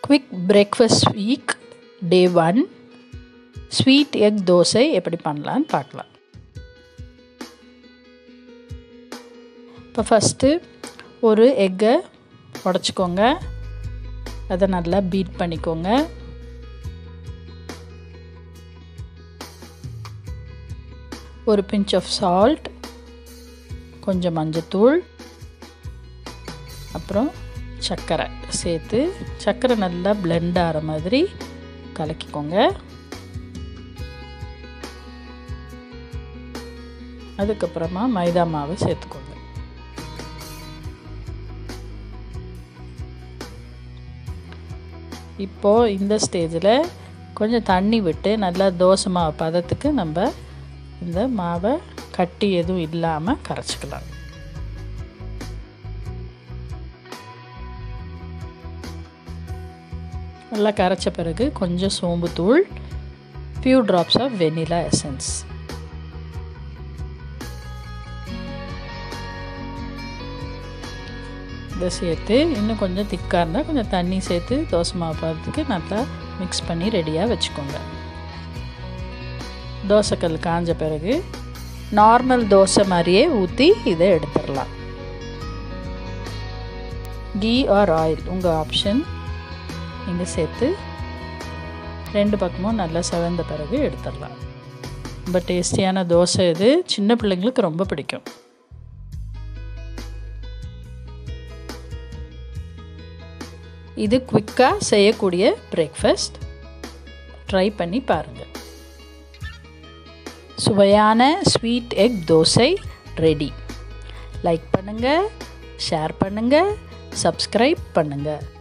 quick breakfast weekday one sweet egg dosa எப்படி பண்ணலான்னு பார்க்கலாம் இப்போ ஃபஸ்ட்டு ஒரு எக்கை உடச்சிக்கோங்க அதை நல்லா பீட் பண்ணிக்கோங்க ஒரு பிஞ்ச் ஆஃப் சால்ட் கொஞ்சம் மஞ்சத்தூள் அப்புறம் சர்க்கரை சேர்த்து சர்க்கரை நல்லா பிளெண்ட் ஆகிற மாதிரி கலக்கிக்கோங்க அதுக்கப்புறமா மைதா மாவு சேர்த்துக்கோங்க இப்போது இந்த ஸ்டேஜில் கொஞ்சம் தண்ணி விட்டு நல்லா தோசை மாவு பதத்துக்கு நம்ம இந்த மாவை கட்டி எதுவும் இல்லாமல் கரைச்சிக்கலாம் நல்லா கரைச்ச பிறகு கொஞ்சம் சோம்புத்தூள் few drops of vanilla essence இதை சேர்த்து இன்னும் கொஞ்சம் திக்காக இருந்தால் கொஞ்சம் தண்ணி சேர்த்து தோசை மாவு பதத்துக்கு நல்லா மிக்ஸ் பண்ணி ரெடியாக வச்சுக்கோங்க தோசைக்கல் காஞ்ச பிறகு நார்மல் தோசை மாதிரியே ஊற்றி இதை எடுத்துடலாம் கீ ஆர் ஆயில் உங்கள் ஆப்ஷன் நீங்கள் சேர்த்து ரெண்டு பக்கமும் நல்லா செவந்த பிறகு எடுத்துடலாம் ரொம்ப டேஸ்டியான தோசை இது சின்ன பிள்ளைங்களுக்கு ரொம்ப பிடிக்கும் இது குவிக்காக செய்யக்கூடிய பிரேக்ஃபாஸ்ட் ட்ரை பண்ணி பாருங்கள் சுவையான sweet egg dosa ready like பண்ணுங்கள் ஷேர் பண்ணுங்கள் சப்ஸ்கிரைப் பண்ணுங்கள்